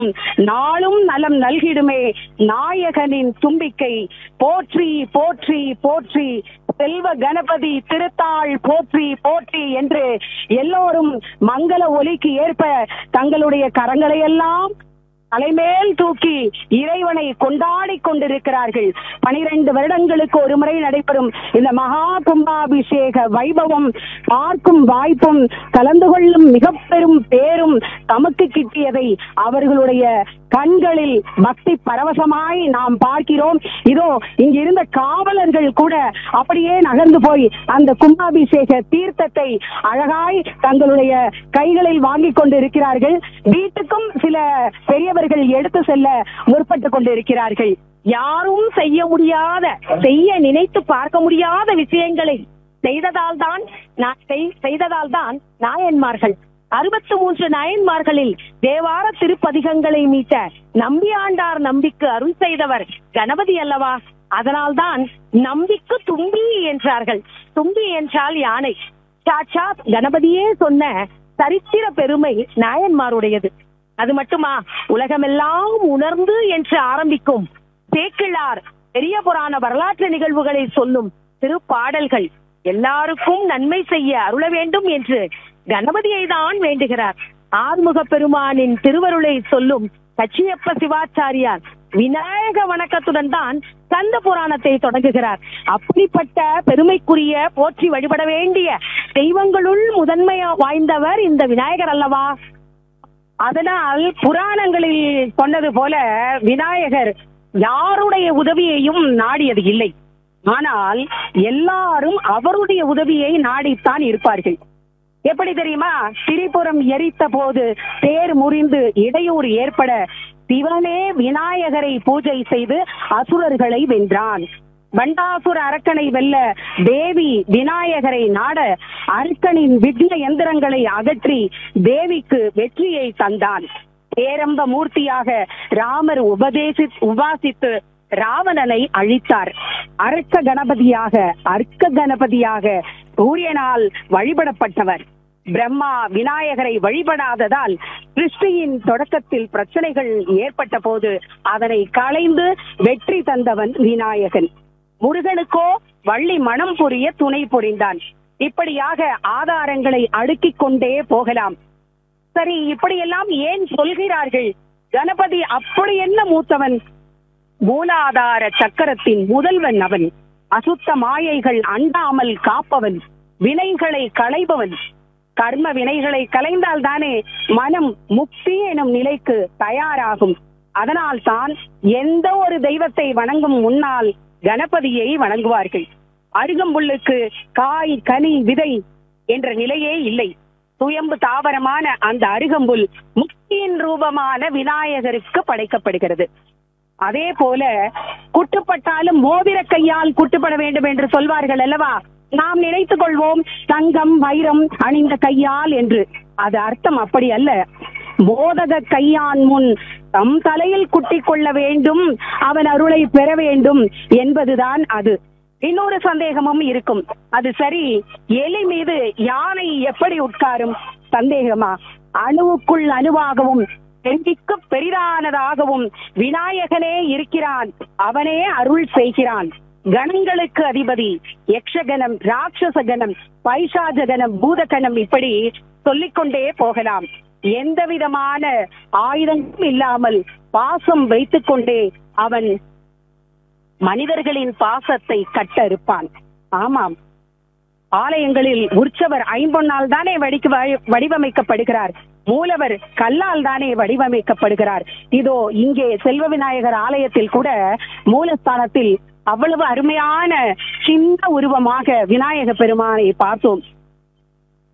நாளும் நலம் நல்கிடுமே நாயகனின் தும்பிக்கை போற்றி போற்றி போற்றி செல்வ கணபதி திருத்தாள் போற்றி போற்றி என்று எல்லோரும் மங்கள ஒலிக்கு ஏற்ப தங்களுடைய கரங்களை எல்லாம் தலைமேல் தூக்கி இறைவனை கொண்டாடி கொண்டிருக்கிறார்கள் பனிரெண்டு வருடங்களுக்கு ஒரு முறை நடைபெறும் இந்த மகா கும்பாபிஷேக வைபவம் பார்க்கும் வாய்ப்பும் கலந்து கொள்ளும் மிக பெரும் பேரும் தமக்கு கிட்டியதை அவர்களுடைய கண்களில் பக்தி பரவசமாய் நாம் பார்க்கிறோம் இதோ இங்கிருந்த காவலர்கள் கூட அப்படியே நகர்ந்து போய் அந்த கும்பாபிஷேக தீர்த்தத்தை அழகாய் தங்களுடைய கைகளில் வாங்கிக் கொண்டு இருக்கிறார்கள் வீட்டுக்கும் சில பெரியவர்கள் எடுத்து செல்ல முற்பட்டு கொண்டு இருக்கிறார்கள் யாரும் செய்ய முடியாத செய்ய நினைத்து பார்க்க முடியாத விஷயங்களை செய்ததால் தான் செய்ததால் தான் நாயன்மார்கள் அறுபத்தி மூன்று நாயன்மார்களில் தேவார திருப்பதிகங்களை மீட்ட நம்பியாண்டார் நம்பிக்கு அருள் செய்தவர் கணபதி அல்லவா அதனால்தான் நம்பிக்கு தும்பி என்றார்கள் தும்பி என்றால் யானை சாட்சாத் கணபதியே சொன்ன சரித்திர பெருமை நாயன்மாருடையது அது மட்டுமா உலகமெல்லாம் உணர்ந்து என்று ஆரம்பிக்கும் சேக்கிழார் பெரிய புராண வரலாற்று நிகழ்வுகளை சொல்லும் திருப்பாடல்கள் எல்லாருக்கும் நன்மை செய்ய அருள வேண்டும் என்று கணபதியை தான் வேண்டுகிறார் ஆறுமுக பெருமானின் திருவருளை சொல்லும் கச்சியப்ப சிவாச்சாரியார் விநாயக வணக்கத்துடன் தான் கந்த புராணத்தை தொடங்குகிறார் அப்படிப்பட்ட பெருமைக்குரிய போற்றி வழிபட வேண்டிய தெய்வங்களுள் முதன்மை வாய்ந்தவர் இந்த விநாயகர் அல்லவா அதனால் புராணங்களில் சொன்னது போல விநாயகர் யாருடைய உதவியையும் நாடியது இல்லை ஆனால் எல்லாரும் அவருடைய உதவியை நாடித்தான் இருப்பார்கள் எப்படி தெரியுமா திரிபுரம் எரித்த போது தேர் முறிந்து இடையூறு ஏற்பட சிவனே விநாயகரை பூஜை செய்து அசுரர்களை வென்றான் பண்டாசுர அரக்கனை வெல்ல தேவி விநாயகரை நாட அரக்கனின் விக்ன எந்திரங்களை அகற்றி தேவிக்கு வெற்றியை தந்தான் பேரம்ப மூர்த்தியாக ராமர் உபதேசி உபாசித்து ராவணனை அழித்தார் அரக்க கணபதியாக அர்க்க கணபதியாக சூரியனால் வழிபடப்பட்டவர் பிரம்மா விநாயகரை வழிபடாததால் சிருஷ்டியின் தொடக்கத்தில் பிரச்சனைகள் ஏற்பட்ட போது அதனை களைந்து வெற்றி தந்தவன் விநாயகன் முருகனுக்கோ வள்ளி மனம் புரிய துணை புரிந்தான் இப்படியாக ஆதாரங்களை அடுக்கிக் கொண்டே போகலாம் சரி இப்படியெல்லாம் ஏன் சொல்கிறார்கள் கணபதி அப்படி என்ன மூத்தவன் மூலாதார சக்கரத்தின் முதல்வன் அவன் அசுத்த மாயைகள் அண்டாமல் காப்பவன் வினைகளை களைபவன் கர்ம வினைகளை கலைந்தால் தானே மனம் முக்தி எனும் நிலைக்கு தயாராகும் அதனால் தான் எந்த ஒரு தெய்வத்தை வணங்கும் முன்னால் கணபதியை வணங்குவார்கள் அருகம்புல்லுக்கு காய் கனி விதை என்ற நிலையே இல்லை சுயம்பு தாவரமான அந்த அருகம்புல் முக்தியின் ரூபமான விநாயகருக்கு படைக்கப்படுகிறது அதே போல குட்டுப்பட்டாலும் மோதிர கையால் குட்டுப்பட வேண்டும் என்று சொல்வார்கள் அல்லவா நாம் நினைத்துக் கொள்வோம் தங்கம் வைரம் அணிந்த கையால் என்று அது அர்த்தம் அப்படி அல்ல மோதக கையான் முன் தம் தலையில் குட்டிக் கொள்ள வேண்டும் அவன் அருளை பெற வேண்டும் என்பதுதான் அது இன்னொரு சந்தேகமும் இருக்கும் அது சரி எலி மீது யானை எப்படி உட்காரும் சந்தேகமா அணுவுக்குள் அணுவாகவும் பெண்டிக்கு பெரிதானதாகவும் விநாயகனே இருக்கிறான் அவனே அருள் செய்கிறான் கணங்களுக்கு அதிபதி யக்ஷகணம் ராட்சச கணம் பைசாஜ கணம் பூதகணம் இப்படி சொல்லிக்கொண்டே போகலாம் எந்த விதமான ஆயுதங்களும் இல்லாமல் பாசம் வைத்துக் கொண்டே அவன் மனிதர்களின் பாசத்தை கட்ட இருப்பான் ஆமாம் ஆலயங்களில் உற்சவர் ஐம்பொன்னால் தானே வடிக்கு வடிவமைக்கப்படுகிறார் மூலவர் கல்லால் தானே வடிவமைக்கப்படுகிறார் இதோ இங்கே செல்வ விநாயகர் ஆலயத்தில் கூட மூலஸ்தானத்தில் அவ்வளவு அருமையான சின்ன உருவமாக விநாயக பெருமானை பார்த்தோம்